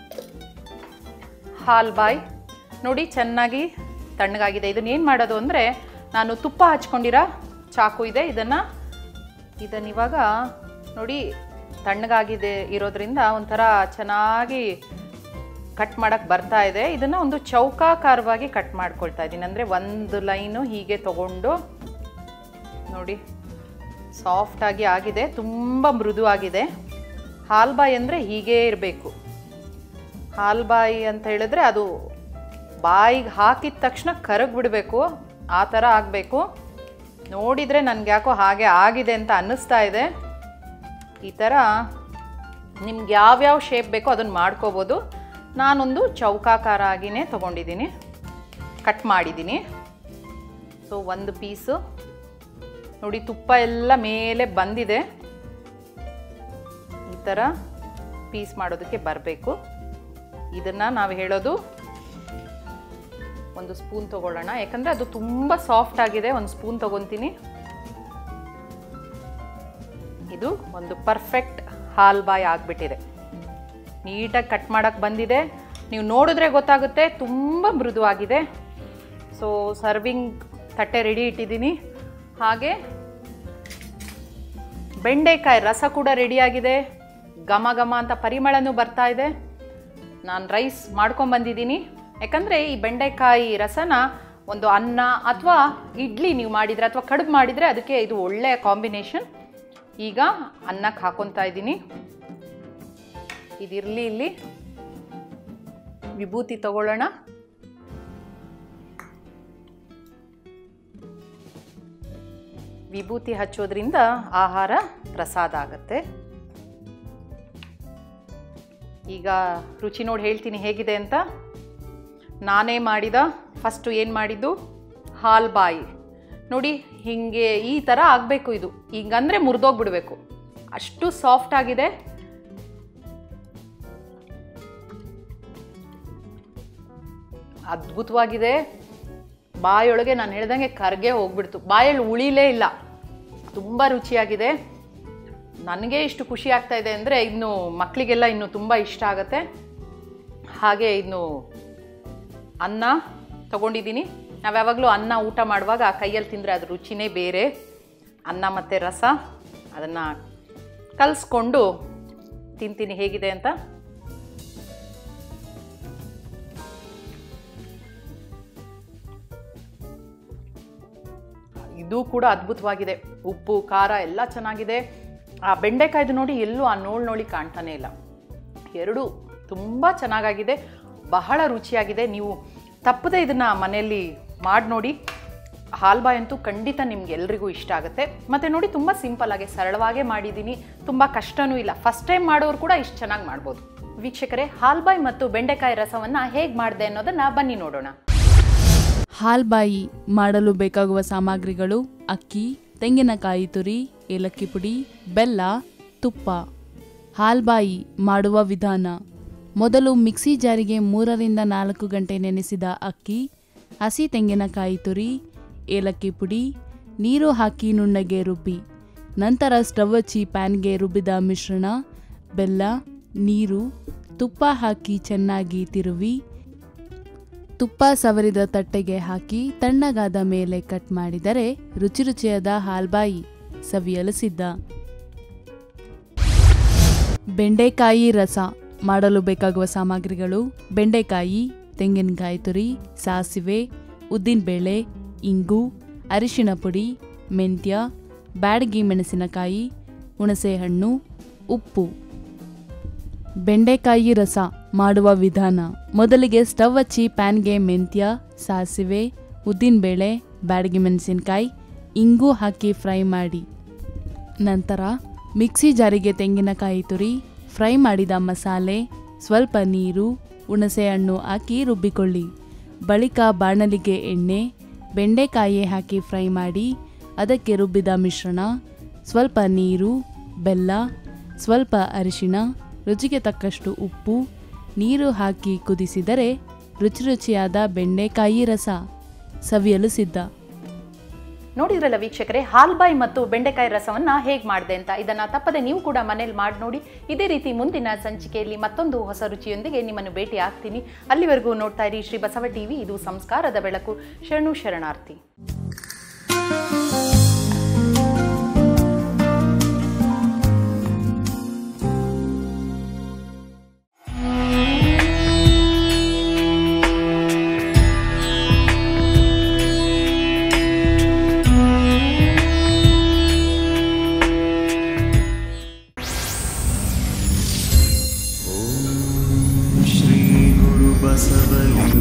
ಹಾಲ್ ಬಾಯ್ ನೋಡಿ ಚೆನ್ನಾಗಿ ತಣ್ಣಗಾಗಿದೆ ಇದನ್ನ ಏನು ಮಾಡೋದು ಅಂದರೆ ನಾನು ತುಪ್ಪ ಹಚ್ಕೊಂಡಿರೋ ಚಾಕು ಇದೆ ಇದನ್ನು ಇದನ್ನು ಇವಾಗ ನೋಡಿ ತಣ್ಣಗಾಗಿದೆ ಇರೋದ್ರಿಂದ ಒಂಥರ ಚೆನ್ನಾಗಿ ಕಟ್ ಮಾಡೋಕ್ಕೆ ಬರ್ತಾ ಇದೆ ಇದನ್ನು ಒಂದು ಚೌಕಾಕಾರವಾಗಿ ಕಟ್ ಮಾಡ್ಕೊಳ್ತಾ ಇದ್ದೀನಿ ಅಂದರೆ ಒಂದು ಲೈನು ಹೀಗೆ ತಗೊಂಡು ನೋಡಿ ಸಾಫ್ಟಾಗಿ ಆಗಿದೆ ತುಂಬ ಮೃದುವಾಗಿದೆ ಹಾಲ್ಬಾಯಿ ಅಂದರೆ ಹೀಗೇ ಇರಬೇಕು ಹಾಲ್ಬಾಯಿ ಅಂತ ಹೇಳಿದ್ರೆ ಅದು ಬಾಯಿಗೆ ಹಾಕಿದ ತಕ್ಷಣ ಕರಗಿ ಬಿಡಬೇಕು ಆ ಥರ ಆಗಬೇಕು ನೋಡಿದರೆ ನನಗೆ ಯಾಕೋ ಹಾಗೆ ಆಗಿದೆ ಅಂತ ಅನ್ನಿಸ್ತಾ ಇದೆ ಈ ಥರ ನಿಮ್ಗೆ ಯಾವ್ಯಾವ ಶೇಪ್ ಬೇಕೋ ಅದನ್ನು ಮಾಡ್ಕೋಬೋದು ನಾನೊಂದು ಚೌಕಾಕಾರ ಆಗಿನೇ ತೊಗೊಂಡಿದ್ದೀನಿ ಕಟ್ ಮಾಡಿದ್ದೀನಿ ಸೊ ಒಂದು ಪೀಸು ನೋಡಿ ತುಪ್ಪ ಎಲ್ಲ ಮೇಲೆ ಬಂದಿದೆ ಈ ಥರ ಪೀಸ್ ಮಾಡೋದಕ್ಕೆ ಬರಬೇಕು ಇದನ್ನು ನಾವು ಹೇಳೋದು ಒಂದು ಸ್ಪೂನ್ ತೊಗೊಳ್ಳೋಣ ಯಾಕಂದರೆ ಅದು ತುಂಬ ಸಾಫ್ಟ್ ಆಗಿದೆ ಒಂದು ಸ್ಪೂನ್ ತೊಗೊತೀನಿ ಇದು ಒಂದು ಪರ್ಫೆಕ್ಟ್ ಹಾಲ್ ಬಾಯ್ ಆಗಿಬಿಟ್ಟಿದೆ ನೀಟಾಗಿ ಕಟ್ ಮಾಡೋಕ್ಕೆ ಬಂದಿದೆ ನೀವು ನೋಡಿದ್ರೆ ಗೊತ್ತಾಗುತ್ತೆ ತುಂಬ ಮೃದುವಾಗಿದೆ ಸೊ ಸರ್ವಿಂಗ್ ತಟ್ಟೆ ರೆಡಿ ಇಟ್ಟಿದ್ದೀನಿ ಹಾಗೆ ಬೆಂಡೆಕಾಯಿ ರಸ ಕೂಡ ರೆಡಿಯಾಗಿದೆ ಘಮ ಘಮ ಅಂತ ಪರಿಮಳನೂ ಬರ್ತಾ ಇದೆ ನಾನು ರೈಸ್ ಮಾಡ್ಕೊಂಬಂದಿದ್ದೀನಿ ಯಾಕಂದರೆ ಈ ಬೆಂಡೆಕಾಯಿ ರಸನ ಒಂದು ಅನ್ನ ಅಥವಾ ಇಡ್ಲಿ ನೀವು ಮಾಡಿದರೆ ಅಥವಾ ಕಡುಬು ಮಾಡಿದರೆ ಅದಕ್ಕೆ ಇದು ಒಳ್ಳೆಯ ಕಾಂಬಿನೇಷನ್ ಈಗ ಅನ್ನಕ್ಕೆ ಹಾಕೊತಾ ಇದ್ದೀನಿ ಇದಿರಲಿ ಇಲ್ಲಿ ವಿಭೂತಿ ತಗೊಳ್ಳೋಣ ವಿಭೂತಿ ಹಚ್ಚೋದ್ರಿಂದ ಆಹಾರ ಪ್ರಸಾದ ಆಗುತ್ತೆ ಈಗ ರುಚಿ ನೋಡಿ ಹೇಳ್ತೀನಿ ಹೇಗಿದೆ ಅಂತ ನಾನೇ ಮಾಡಿದ ಫಸ್ಟು ಏನು ಮಾಡಿದ್ದು ಹಾಲ್ ಬಾಯಿ ನೋಡಿ ಹೀಗೆ ಈ ಥರ ಆಗಬೇಕು ಇದು ಹಿಂಗಂದರೆ ಮುರಿದೋಗ್ಬಿಡ್ಬೇಕು ಅಷ್ಟು ಸಾಫ್ಟ್ ಆಗಿದೆ ಅದ್ಭುತವಾಗಿದೆ ಬಾಯೊಳಗೆ ನಾನು ಹೇಳ್ದಂಗೆ ಕರ್ಗೆ ಹೋಗ್ಬಿಡ್ತು ಬಾಯಲ್ಲಿ ಉಳಿಲೇ ಇಲ್ಲ ತುಂಬ ರುಚಿಯಾಗಿದೆ ನನಗೆ ಇಷ್ಟು ಖುಷಿ ಆಗ್ತಾ ಇದೆ ಅಂದರೆ ಇನ್ನು ಮಕ್ಕಳಿಗೆಲ್ಲ ಇನ್ನು ತುಂಬ ಇಷ್ಟ ಆಗುತ್ತೆ ಹಾಗೆ ಇನ್ನು ಅನ್ನ ತಗೊಂಡಿದ್ದೀನಿ ನಾವು ಯಾವಾಗಲೂ ಅನ್ನ ಊಟ ಮಾಡುವಾಗ ಆ ಕೈಯಲ್ಲಿ ತಿಂದರೆ ಅದು ರುಚಿನೇ ಬೇರೆ ಅನ್ನ ಮತ್ತು ರಸ ಅದನ್ನು ಕಲಿಸ್ಕೊಂಡು ತಿಂತೀನಿ ಹೇಗಿದೆ ಅಂತ ಇದು ಕೂಡ ಅದ್ಭುತವಾಗಿದೆ ಉಪ್ಪು ಖಾರ ಎಲ್ಲ ಚೆನ್ನಾಗಿದೆ ಆ ಬೆಂಡೆಕಾಯ್ದು ನೋಡಿ ಎಲ್ಲೂ ಆ ನೋಳು ನೋಳಿ ಕಾಣ್ತಾನೆ ಇಲ್ಲ ಎರಡು ತುಂಬ ಚೆನ್ನಾಗಾಗಿದೆ ಬಹಳ ರುಚಿಯಾಗಿದೆ ನೀವು ತಪ್ಪದೆ ಇದನ್ನು ಮನೆಯಲ್ಲಿ ಮಾಡಿ ನೋಡಿ ಹಾಲ್ಬಾಯ್ ಅಂತೂ ಖಂಡಿತ ನಿಮ್ಗೆ ಎಲ್ರಿಗೂ ಇಷ್ಟ ಆಗುತ್ತೆ ಮತ್ತು ನೋಡಿ ತುಂಬ ಸಿಂಪಲ್ ಆಗಿ ಸರಳವಾಗೇ ಮಾಡಿದ್ದೀನಿ ತುಂಬ ಕಷ್ಟನೂ ಇಲ್ಲ ಫಸ್ಟ್ ಟೈಮ್ ಮಾಡೋರು ಕೂಡ ಇಷ್ಟು ಚೆನ್ನಾಗಿ ಮಾಡ್ಬೋದು ವೀಕ್ಷಕರೇ ಹಾಲ್ಬಾಯ್ ಮತ್ತು ಬೆಂಡೆಕಾಯಿ ರಸವನ್ನು ಹೇಗೆ ಮಾಡಿದೆ ಅನ್ನೋದನ್ನು ಬನ್ನಿ ನೋಡೋಣ ಹಾಲ್ಬಾಯಿ ಮಾಡಲು ಬೇಕಾಗುವ ಸಾಮಗ್ರಿಗಳು ಅಕ್ಕಿ ತೆಂಗಿನಕಾಯಿ ತುರಿ ಏಲಕ್ಕಿ ಪುಡಿ ಬೆಲ್ಲ ತುಪ್ಪ ಹಾಲ್ಬಾಯಿ ಮಾಡುವ ವಿಧಾನ ಮೊದಲು ಮಿಕ್ಸಿ ಜಾರಿಗೆ ಮೂರರಿಂದ ನಾಲ್ಕು ಗಂಟೆ ನೆನೆಸಿದ ಅಕ್ಕಿ ಹಸಿ ತೆಂಗಿನಕಾಯಿ ತುರಿ ಏಲಕ್ಕಿ ಪುಡಿ ನೀರು ಹಾಕಿ ನುಣ್ಣಗೆ ರುಬ್ಬಿ ನಂತರ ಸ್ಟವ್ ಹಚ್ಚಿ ಪ್ಯಾನ್ಗೆ ರುಬ್ಬಿದ ಮಿಶ್ರಣ ಬೆಲ್ಲ ನೀರು ತುಪ್ಪ ಹಾಕಿ ಚೆನ್ನಾಗಿ ತಿರುವಿ ತುಪ್ಪ ಸವರಿದ ತಟ್ಟೆಗೆ ಹಾಕಿ ತಣ್ಣಗಾದ ಮೇಲೆ ಕಟ್ ಮಾಡಿದರೆ ರುಚಿ ರುಚಿಯಾದ ಹಾಲ್ಬಾಯಿ ಸವಿಯಲು ಸಿದ್ಧ ಬೆಂಡೆಕಾಯಿ ರಸ ಮಾಡಲು ಬೇಕಾಗುವ ಸಾಮಗ್ರಿಗಳು ಬೆಂಡೆಕಾಯಿ ತೆಂಗಿನಕಾಯಿ ತುರಿ ಸಾಸಿವೆ ಉದ್ದಿನಬೇಳೆ ಇಂಗು ಅರಿಶಿಣ ಪುಡಿ ಮೆಂತ್ಯ ಬ್ಯಾಡಗಿ ಮೆಣಸಿನಕಾಯಿ ಹುಣಸೆಹಣ್ಣು ಉಪ್ಪು ಬೆಂಡೆಕಾಯಿ ರಸ ಮಾಡುವ ವಿಧಾನ ಮೊದಲಿಗೆ ಸ್ಟವ್ ಹಚ್ಚಿ ಪ್ಯಾನ್ಗೆ ಮೆಂತ್ಯ ಸಾಸಿವೆ ಉದ್ದಿನಬೇಳೆ ಬ್ಯಾಡಗಿ ಮೆಣಸಿನಕಾಯಿ ಇಂಗು ಹಾಕಿ ಫ್ರೈ ಮಾಡಿ ನಂತರ ಮಿಕ್ಸಿ ಜಾರಿಗೆ ತೆಂಗಿನಕಾಯಿ ತುರಿ ಫ್ರೈ ಮಾಡಿದ ಮಸಾಲೆ ಸ್ವಲ್ಪ ನೀರು ಹುಣಸೆಹಣ್ಣು ಹಾಕಿ ರುಬ್ಬಿಕೊಳ್ಳಿ ಬಳಿಕ ಬಾಣಲಿಗೆ ಎಣ್ಣೆ ಬೆಂಡೆಕಾಯಿ ಹಾಕಿ ಫ್ರೈ ಮಾಡಿ ಅದಕ್ಕೆ ರುಬ್ಬಿದ ಮಿಶ್ರಣ ಸ್ವಲ್ಪ ನೀರು ಬೆಲ್ಲ ಸ್ವಲ್ಪ ಅರಿಶಿಣ ರುಚಿಗೆ ತಕ್ಕಷ್ಟು ಉಪ್ಪು ನೀರು ಹಾಕಿ ಕುದಿಸಿದರೆ ರುಚಿ ರುಚಿಯಾದ ಬೆಂಡೆಕಾಯಿ ರಸ ಸವಿಯಲು ಸಿದ್ಧ ನೋಡಿದ್ರಲ್ಲ ವೀಕ್ಷಕರೇ ಹಾಲ್ಬಾಯಿ ಮತ್ತು ಬೆಂಡೆಕಾಯಿ ರಸವನ್ನು ಹೇಗೆ ಮಾಡಿದೆ ಅಂತ ಇದನ್ನು ತಪ್ಪದೆ ನೀವು ಕೂಡ ಮನೇಲಿ ಮಾಡಿ ನೋಡಿ ಇದೇ ರೀತಿ ಮುಂದಿನ ಸಂಚಿಕೆಯಲ್ಲಿ ಮತ್ತೊಂದು ಹೊಸ ರುಚಿಯೊಂದಿಗೆ ನಿಮ್ಮನ್ನು ಭೇಟಿ ಆಗ್ತೀನಿ ಅಲ್ಲಿವರೆಗೂ ನೋಡ್ತಾ ಇರಿ ಶ್ರೀ ಬಸವ ಟಿವಿ ಇದು ಸಂಸ್ಕಾರದ ಬೆಳಕು ಶರಣು ಶರಣಾರ್ಥಿ श्रीगुरुबसवलिं